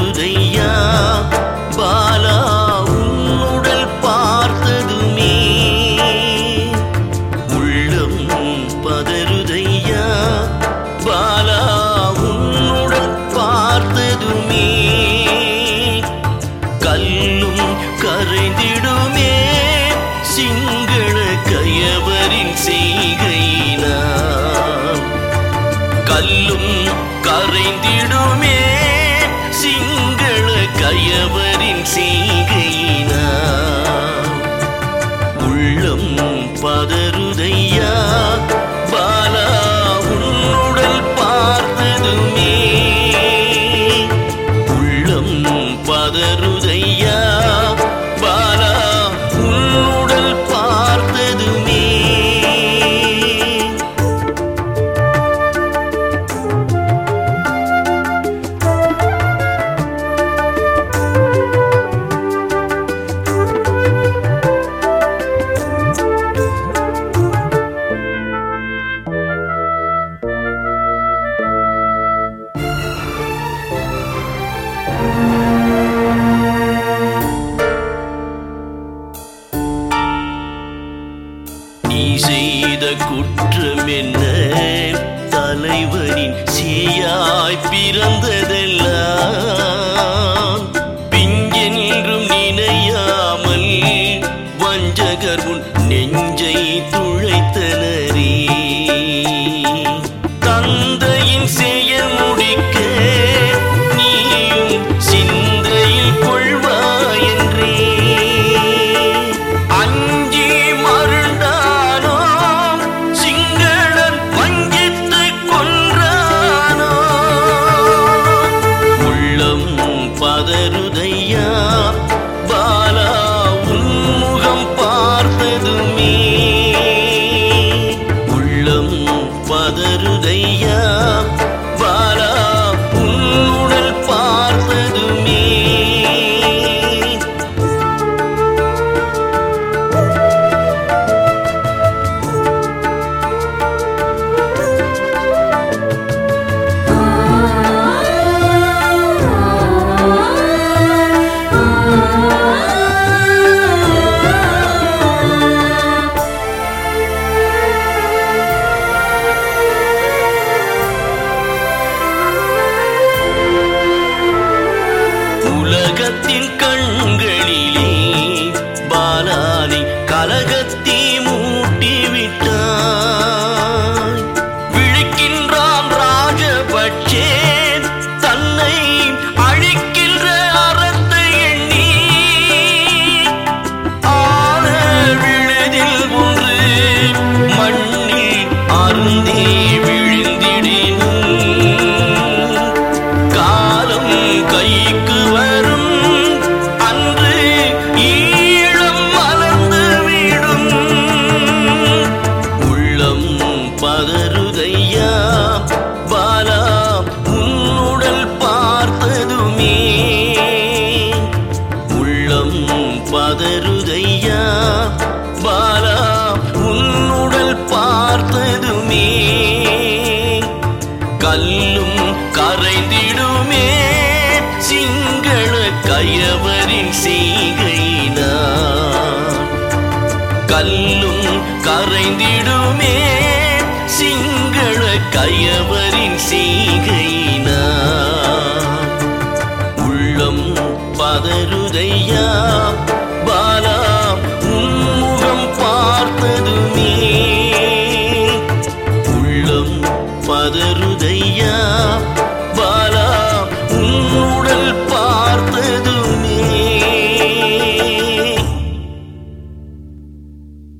பதறுதையா பாலா உன்னுடல் பார்த்ததுமே உள்ளம் பதறுதையா பாலா உன்னுடல் பார்த்ததுமே கல்லும் கரைந்திடுமே சிங்கள கயவரின் செய்கையினால் கல்லும் கரைந்திடுமே சிங்கள கயவரின் செய்கையினால் உள்ளம் பதறுதையா பாலா உன்னுடல் பார்த்ததுமே உள்ளம் பதறுதையா பாலா உன்னுடல் பார்த்ததுமே நீ செய்த குற்றம் என்ன தலைவனின் சீயாய் பிறந்ததெல்லாம் பிஞ்சென்றும் நினையாமல் வஞ்சகர் உன் நெஞ்சை துளைத்தனரே தந்தையின் செயல் முடிக்க நீயும் சிந்தையில் கொள்வாயென்றே அஞ்சி மருண்டானோ சிங்களன் வஞ்சித்து கொன்றானோ உள்ளம் பதறுதையா பாலா உன்முகம் பார்த்ததுமே உள்ளம் பதறுதையா பாலா உன்னுடல் பார்த்ததுமே உலகத்தின் கண்களிலே பாலானை கலகத்தி மூட்டி விட்டாய் விழிக்கின்றான் ராஜபட்சே தன்னை அழிக்கின்ற அறத்தை எண்ணி ஆன விழுதில் ஒன்று மண்ணில் அருந்தே விழுந்திடினும் காலம் கைக்கு வரும் அன்று ஈழம் மலர்ந்து விடும் உள்ளம் பதறுதையா பாலா உன்னுடல் பார்த்ததுமே உள்ளம் பதறுதையா பாலா உன்னுடல் பார்த்ததுமே கல்லும் கரைந்திடுமே சிங்கள கயவரின் செய்கையினார் கல்லும் கரைந்திடுமே சிங்கள கயவரின் செய்கை